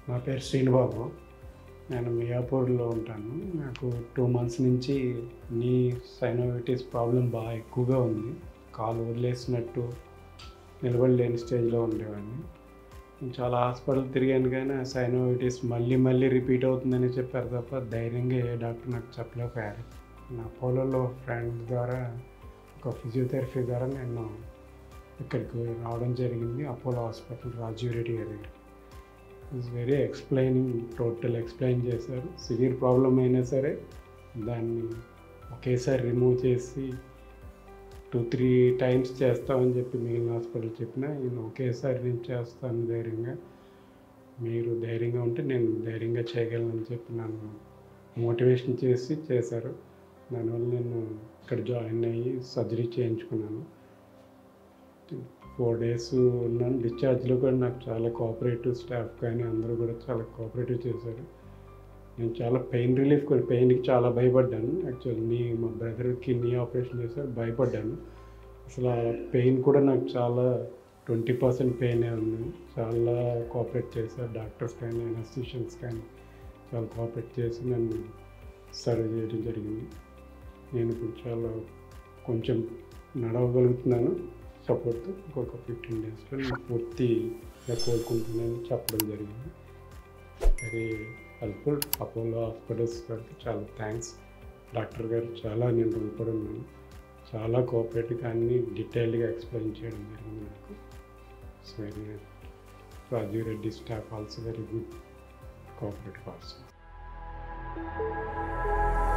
నా పేరు శ్రీనుబాబు నేను మియాపూర్లో ఉంటాను నాకు టూ మంత్స్ నుంచి నీ సైనోవిటిస్ ప్రాబ్లం బాగా ఎక్కువగా ఉంది కాలు వదిలేసినట్టు నిలబడలేని స్టేజ్లో ఉండేవాడిని నేను చాలా హాస్పిటల్ తిరిగాను కానీ ఆ సైనోవిటిస్ మళ్ళీ మళ్ళీ రిపీట్ అవుతుందని చెప్పారు తప్ప ధైర్యంగా ఏ డాక్టర్ నాకు చెప్పలేకపోయారు నా పోలోలో ఫ్రెండ్ ద్వారా ఒక ఫిజియోథెరపీ ద్వారా నేను ఇక్కడికి రావడం జరిగింది అపోలో హాస్పిటల్ రాజీవ్ రెడ్డి గారి it's very explaining total explain చేశారు సివియర్ ప్రాబ్లం అయినా సరే దాన్ని ఒకేసారి రిమూవ్ చేసి టూ త్రీ టైమ్స్ చేస్తామని చెప్పి మిగిలిన హాస్పిటల్ చెప్పినా నేను ఒకేసారి నేను చేస్తాను ధైర్యంగా మీరు ధైర్యంగా ఉంటే నేను ధైర్యంగా చేయగలను చెప్పి నన్ను మోటివేషన్ చేసి చేశారు దానివల్ల నేను ఇక్కడ జాయిన్ అయ్యి సర్జరీ చేయించుకున్నాను ఫోర్ డేస్ ఉన్నాను డిశ్చార్జ్లో కూడా నాకు చాలా కోఆపరేటివ్ స్టాఫ్ కానీ అందరూ కూడా చాలా కోఆపరేటివ్ చేశారు నేను చాలా పెయిన్ రిలీఫ్ కూడా పెయిన్కి చాలా భయపడ్డాను యాక్చువల్ నీ మా బ్రదర్కి నీ ఆపరేషన్ చేశారు భయపడ్డాను అసలు ఆ పెయిన్ కూడా నాకు చాలా ట్వంటీ పర్సెంట్ పెయినే ఉంది చాలా కోఆపరేట్ చేశారు డాక్టర్స్ కానీ అనస్థిషియన్స్ కానీ చాలా కోఆపరేట్ చేసి నన్ను సర్వ్ చేయడం జరిగింది నేను ఇప్పుడు చాలా కొంచెం నడవగలుగుతున్నాను సపోర్ట్ ఇంకొక ఫిఫ్టీన్ డేస్లో నేను పూర్తిగా కోలుకుంటున్నానని చెప్పడం జరిగింది వెరీ హెల్ప్ఫుల్ అపోలో హాస్పిటల్స్ గారికి చాలా థ్యాంక్స్ డాక్టర్ గారు చాలా నేను రుణపడి ఉన్నాను చాలా కోఆపరేటివ్గా అన్ని డీటెయిల్డ్గా ఎక్స్ప్లెయిన్ చేయడం జరిగింది నాకు so very Rajiv Reddy staff also very good cooperative person